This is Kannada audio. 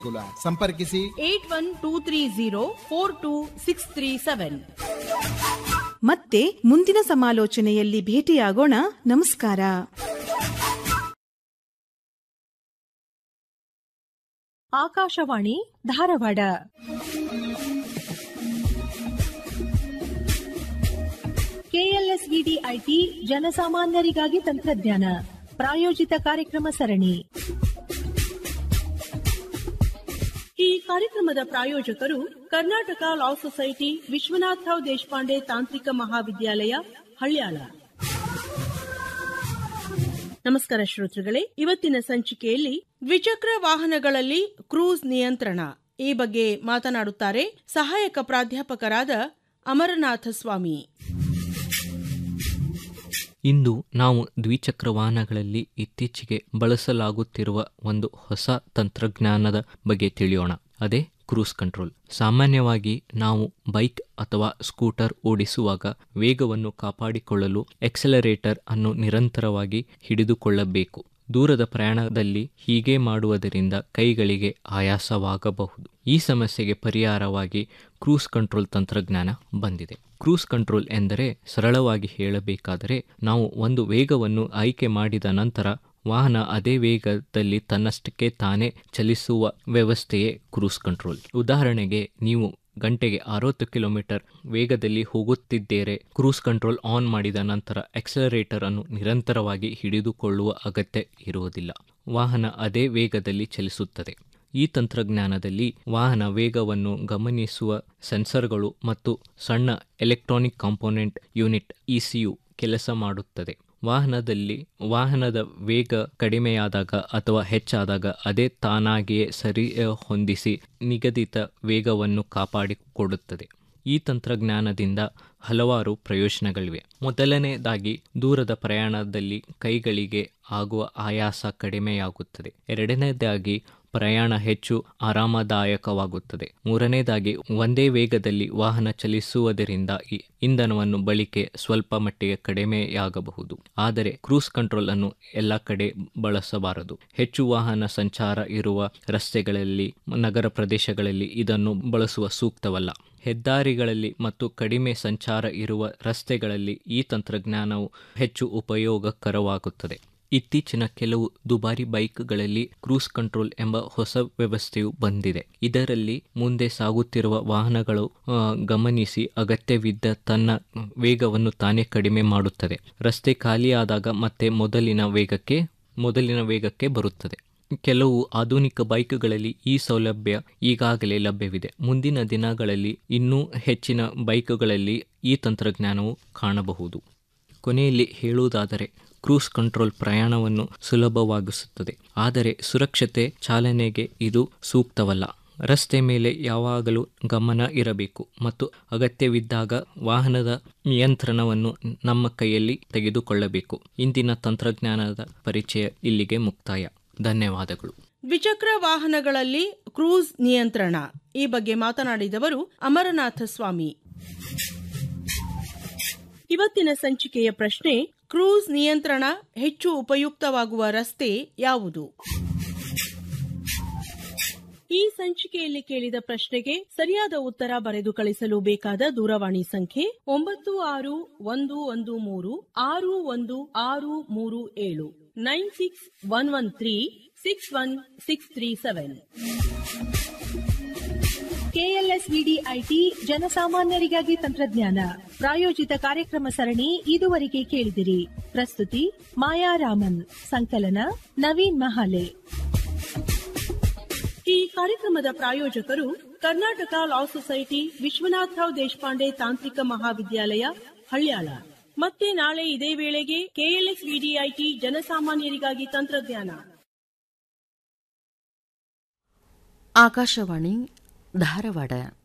ಕುಲ ಸಂಪರ್ಕಿಸಿ eight one two three zero four two six three seven ಮತ್ತೆ ಮುಂದಿನ ಸಮಾಲೋಚನೆಯಲ್ಲಿ ಭೇಟಿಯಾಗೋಣ ನಮಸ್ಕಾರ ಆಕಾಶವಾಣಿ ಧಾರವಾಡ ಕೆಎಲ್ಎಸ್ವಿಡಿ ಐಟಿ ಜನಸಾಮಾನ್ಯರಿಗಾಗಿ ತಂತ್ರಜ್ಞಾನ ಪ್ರಾಯೋಜಿತ ಕಾರ್ಯಕ್ರಮ ಸರಣಿ ಈ ಕಾರ್ಯಕ್ರಮದ ಪ್ರಾಯೋಜಕರು ಕರ್ನಾಟಕ ಲಾ ಸೊಸೈಟಿ ವಿಶ್ವನಾಥರಾವ್ ದೇಶಪಾಂಡೆ ತಾಂತ್ರಿಕ ಮಹಾವಿದ್ಯಾಲಯ ಹಳ್ಯಾಳ ನಮಸ್ಕಾರ ಶ್ರೋತೃಗಳೇ ಇವತ್ತಿನ ಸಂಚಿಕೆಯಲ್ಲಿ ದ್ವಿಚಕ್ರ ವಾಹನಗಳಲ್ಲಿ ಕ್ರೂಸ್ ನಿಯಂತ್ರಣ ಈ ಬಗ್ಗೆ ಮಾತನಾಡುತ್ತಾರೆ ಸಹಾಯಕ ಪ್ರಾಧ್ಯಾಪಕರಾದ ಅಮರನಾಥ ಸ್ವಾಮಿ ಇಂದು ನಾವು ದ್ವಿಚಕ್ರ ವಾಹನಗಳಲ್ಲಿ ಇತ್ತೀಚೆಗೆ ಬಳಸಲಾಗುತ್ತಿರುವ ಒಂದು ಹೊಸ ತಂತ್ರಜ್ಞಾನದ ಬಗ್ಗೆ ತಿಳಿಯೋಣ ಅದೇ ಕ್ರೂಸ್ ಕಂಟ್ರೋಲ್ ಸಾಮಾನ್ಯವಾಗಿ ನಾವು ಬೈಕ್ ಅಥವಾ ಸ್ಕೂಟರ್ ಓಡಿಸುವಾಗ ವೇಗವನ್ನು ಕಾಪಾಡಿಕೊಳ್ಳಲು ಎಕ್ಸಲರೇಟರ್ ಅನ್ನು ನಿರಂತರವಾಗಿ ಹಿಡಿದುಕೊಳ್ಳಬೇಕು ದೂರದ ಪ್ರಯಾಣದಲ್ಲಿ ಹೀಗೆ ಮಾಡುವುದರಿಂದ ಕೈಗಳಿಗೆ ಆಯಾಸವಾಗಬಹುದು ಈ ಸಮಸ್ಯೆಗೆ ಪರಿಹಾರವಾಗಿ ಕ್ರೂಸ್ ಕಂಟ್ರೋಲ್ ತಂತ್ರಜ್ಞಾನ ಬಂದಿದೆ ಕ್ರೂಸ್ ಕಂಟ್ರೋಲ್ ಎಂದರೆ ಸರಳವಾಗಿ ಹೇಳಬೇಕಾದರೆ ನಾವು ಒಂದು ವೇಗವನ್ನು ಆಯ್ಕೆ ಮಾಡಿದ ನಂತರ ವಾಹನ ಅದೇ ವೇಗದಲ್ಲಿ ತನ್ನಷ್ಟಕ್ಕೆ ತಾನೇ ಚಲಿಸುವ ವ್ಯವಸ್ಥೆಯೇ ಕ್ರೂಸ್ ಕಂಟ್ರೋಲ್ ಉದಾಹರಣೆಗೆ ನೀವು ಗಂಟೆಗೆ ಅರವತ್ತು ಕಿಲೋಮೀಟರ್ ವೇಗದಲ್ಲಿ ಹೋಗುತ್ತಿದ್ದೇರೆ ಕ್ರೂಸ್ ಕಂಟ್ರೋಲ್ ಆನ್ ಮಾಡಿದ ನಂತರ ಎಕ್ಸಲರೇಟರ್ ಅನ್ನು ನಿರಂತರವಾಗಿ ಹಿಡಿದುಕೊಳ್ಳುವ ಅಗತ್ಯ ಇರುವುದಿಲ್ಲ ವಾಹನ ಅದೇ ವೇಗದಲ್ಲಿ ಚಲಿಸುತ್ತದೆ ಈ ತಂತ್ರಜ್ಞಾನದಲ್ಲಿ ವಾಹನ ವೇಗವನ್ನು ಗಮನಿಸುವ ಸೆನ್ಸರ್ಗಳು ಮತ್ತು ಸಣ್ಣ ಎಲೆಕ್ಟ್ರಾನಿಕ್ ಕಾಂಪೋನೆಂಟ್ ಯೂನಿಟ್ ಇಸಿಯು ಕೆಲಸ ಮಾಡುತ್ತದೆ ವಾಹನದಲ್ಲಿ ವಾಹನದ ವೇಗ ಕಡಿಮೆಯಾದಾಗ ಅಥವಾ ಹೆಚ್ಚಾದಾಗ ಅದೇ ತಾನಾಗಿಯೇ ಸರಿ ಹೊಂದಿಸಿ ನಿಗದಿತ ವೇಗವನ್ನು ಕಾಪಾಡಿಕೊಡುತ್ತದೆ ಈ ತಂತ್ರಜ್ಞಾನದಿಂದ ಹಲವಾರು ಪ್ರಯೋಜನಗಳಿವೆ ಮೊದಲನೇದಾಗಿ ದೂರದ ಪ್ರಯಾಣದಲ್ಲಿ ಕೈಗಳಿಗೆ ಆಗುವ ಆಯಾಸ ಕಡಿಮೆಯಾಗುತ್ತದೆ ಎರಡನೇದಾಗಿ ಪ್ರಯಾಣ ಹೆಚ್ಚು ಆರಾಮದಾಯಕವಾಗುತ್ತದೆ ಮೂರನೇದಾಗಿ ಒಂದೇ ವೇಗದಲ್ಲಿ ವಾಹನ ಚಲಿಸುವುದರಿಂದ ಇಂಧನವನ್ನು ಬಳಕೆ ಸ್ವಲ್ಪ ಮಟ್ಟಿಗೆ ಕಡಿಮೆಯಾಗಬಹುದು ಆದರೆ ಕ್ರೂಸ್ ಕಂಟ್ರೋಲ್ ಅನ್ನು ಎಲ್ಲ ಕಡೆ ಬಳಸಬಾರದು ಹೆಚ್ಚು ವಾಹನ ಸಂಚಾರ ಇರುವ ರಸ್ತೆಗಳಲ್ಲಿ ನಗರ ಪ್ರದೇಶಗಳಲ್ಲಿ ಇದನ್ನು ಬಳಸುವ ಸೂಕ್ತವಲ್ಲ ಹೆದ್ದಾರಿಗಳಲ್ಲಿ ಮತ್ತು ಕಡಿಮೆ ಸಂಚಾರ ಇರುವ ರಸ್ತೆಗಳಲ್ಲಿ ಈ ತಂತ್ರಜ್ಞಾನವು ಹೆಚ್ಚು ಉಪಯೋಗಕರವಾಗುತ್ತದೆ ಇತ್ತೀಚಿನ ಕೆಲವು ದುಬಾರಿ ಬೈಕ್ಗಳಲ್ಲಿ ಕ್ರೂಸ್ ಕಂಟ್ರೋಲ್ ಎಂಬ ಹೊಸ ವ್ಯವಸ್ಥೆಯು ಬಂದಿದೆ ಇದರಲ್ಲಿ ಮುಂದೆ ಸಾಗುತ್ತಿರುವ ವಾಹನಗಳು ಗಮನಿಸಿ ಅಗತ್ಯವಿದ್ದ ತನ್ನ ವೇಗವನ್ನು ತಾನೇ ಕಡಿಮೆ ಮಾಡುತ್ತದೆ ರಸ್ತೆ ಖಾಲಿಯಾದಾಗ ಮತ್ತೆ ಮೊದಲಿನ ವೇಗಕ್ಕೆ ಮೊದಲಿನ ವೇಗಕ್ಕೆ ಬರುತ್ತದೆ ಕೆಲವು ಆಧುನಿಕ ಬೈಕ್ಗಳಲ್ಲಿ ಈ ಸೌಲಭ್ಯ ಈಗಾಗಲೇ ಲಭ್ಯವಿದೆ ಮುಂದಿನ ದಿನಗಳಲ್ಲಿ ಇನ್ನೂ ಹೆಚ್ಚಿನ ಬೈಕ್ಗಳಲ್ಲಿ ಈ ತಂತ್ರಜ್ಞಾನವು ಕಾಣಬಹುದು ಕೊನೆಯಲ್ಲಿ ಹೇಳುವುದಾದರೆ ಕ್ರೂಸ್ ಕಂಟ್ರೋಲ್ ಪ್ರಯಾಣವನ್ನು ಸುಲಭವಾಗಿಸುತ್ತದೆ ಆದರೆ ಸುರಕ್ಷತೆ ಚಾಲನೆಗೆ ಇದು ಸೂಕ್ತವಲ್ಲ ರಸ್ತೆ ಮೇಲೆ ಯಾವಾಗಲೂ ಗಮನ ಇರಬೇಕು ಮತ್ತು ಅಗತ್ಯವಿದ್ದಾಗ ವಾಹನದ ನಿಯಂತ್ರಣವನ್ನು ನಮ್ಮ ಕೈಯಲ್ಲಿ ತೆಗೆದುಕೊಳ್ಳಬೇಕು ಇಂದಿನ ತಂತ್ರಜ್ಞಾನದ ಪರಿಚಯ ಇಲ್ಲಿಗೆ ಮುಕ್ತಾಯ ಧನ್ಯವಾದಗಳು ದ್ವಿಚಕ್ರ ವಾಹನಗಳಲ್ಲಿ ಕ್ರೂಸ್ ನಿಯಂತ್ರಣ ಈ ಬಗ್ಗೆ ಮಾತನಾಡಿದವರು ಅಮರನಾಥ ಸ್ವಾಮಿ ಇವತ್ತಿನ ಸಂಚಿಕೆಯ ಪ್ರಶ್ನೆ ಕ್ರೂಸ್ ನಿಯಂತ್ರಣ ಹೆಚ್ಚು ಉಪಯುಕ್ತವಾಗುವ ರಸ್ತೆ ಯಾವುದು ಈ ಸಂಚಿಕೆಯಲ್ಲಿ ಕೇಳಿದ ಪ್ರಶ್ನೆಗೆ ಸರಿಯಾದ ಉತ್ತರ ಬರೆದು ಕಳಿಸಲು ಬೇಕಾದ ದೂರವಾಣಿ ಸಂಖ್ಯೆ ಒಂಬತ್ತು ಆರು ಒಂದು ಒಂದು ಮೂರು ಆರು ಒಂದು ಆರು ಮೂರು ಏಳು nine six one one three six one six three seven KLSVD IT ಜನಸಾಮಾನ್ಯರಿಗಾಗಿ ತಂತ್ರಜ್ಞಾನ ಪ್ರಾಯೋಜಿತ ಕಾರ್ಯಕ್ರಮ ಸರಣಿ ಇದುವರೆಗೆ ಕೇಳಿದಿರಿ ಪ್ರಸ್ತುತಿ ಮಾಯಾ ರಾಮನ್ ಸಂಕಲನ ನವೀನ್ ಮಹಾಲೆ ಈ ಕಾರ್ಯಕ್ರಮದ ಪ್ರಾಯೋಜಕರು ಕರ್ನಾಟಕ ಲಾ ಸೊಸೈಟಿ ವಿಶ್ವನಾಥರಾವ್ ದೇಶಪಾಂಡೆ ತಾಂತ್ರಿಕ ಮಹಾವಿದ್ಯಾಲಯ ಹಳ್ಯಾಳ ಮತ್ತೆ ನಾಳೆ ಇದೇ ವೇಳೆಗೆ ಕೆಎಲ್ಎಸ್ ವಿಡಿಐಟಿ ಜನಸಾಮಾನ್ಯರಿಗಾಗಿ ತಂತ್ರಜ್ಞಾನ ಆಕಾಶವಾಣಿ ಧಾರವಾಡ